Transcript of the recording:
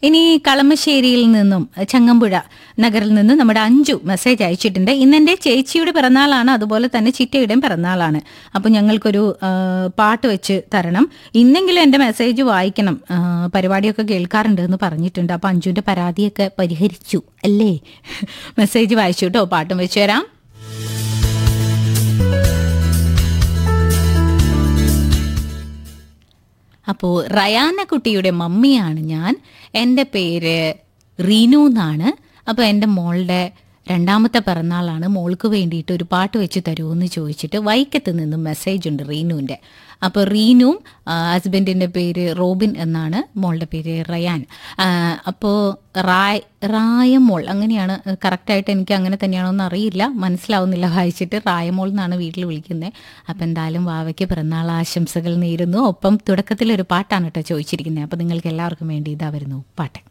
ഇനി കളമശ്ശേരിയിൽ നിന്നും ചങ്ങമ്പുഴ നഗറിൽ നിന്നും നമ്മുടെ അഞ്ചു മെസ്സേജ് അയച്ചിട്ടുണ്ട് ഇന്നെന്റെ ചേച്ചിയുടെ പിറന്നാളാണ് അതുപോലെ തന്നെ ചിറ്റയുടെയും പിറന്നാളാണ് അപ്പൊ ഞങ്ങൾക്കൊരു ആ, പാട്ട് വെച്ച് തരണം ഇന്നെങ്കിലും എന്റെ മെസ്സേജ് വായിക്കണം ആ, പരിപാടിയൊക്കെ കേൾക്കാറുണ്ട് എന്ന് പറഞ്ഞിട്ടുണ്ട് അപ്പൊ അഞ്ജുവിന്റെ പരാതിയൊക്കെ പരിഹരിച്ചു അല്ലേ മെസ്സേജ് വായിച്ചു കേട്ടോ പാട്ടും വെച്ചു തരാം അപ്പോൾ റയാന കുട്ടിയുടെ മമ്മിയാണ് ഞാൻ എൻ്റെ പേര് റീനു എന്നാണ് അപ്പോൾ എൻ്റെ മോളുടെ രണ്ടാമത്തെ പിറന്നാളാണ് മോൾക്ക് വേണ്ടിയിട്ട് ഒരു പാട്ട് വെച്ച് തരുമോ എന്ന് ചോദിച്ചിട്ട് വൈക്കത്ത് നിന്നും മെസ്സേജ് ഉണ്ട് റീനുവിൻ്റെ അപ്പോൾ റീനുവും ഹസ്ബൻഡിൻ്റെ പേര് റോബിൻ എന്നാണ് മോളുടെ പേര് റയാൻ ആ, അപ്പോൾ റായ് റായമോൾ അങ്ങനെയാണ് കറക്റ്റായിട്ട് എനിക്ക് അങ്ങനെ തന്നെയാണോന്ന് അറിയില്ല മനസ്സിലാവുന്നില്ല വായിച്ചിട്ട് റായമോൾ എന്നാണ് വീട്ടിൽ വിളിക്കുന്നത് അപ്പം എന്തായാലും വാവയ്ക്ക് പിറന്നാൾ ആശംസകൾ നേരുന്നു ഒപ്പം തുടക്കത്തിലൊരു പാട്ടാണ് കേട്ടോ ചോദിച്ചിരിക്കുന്നത് അപ്പോൾ നിങ്ങൾക്ക് എല്ലാവർക്കും വേണ്ടി ഇതാ വരുന്നു പാട്ട്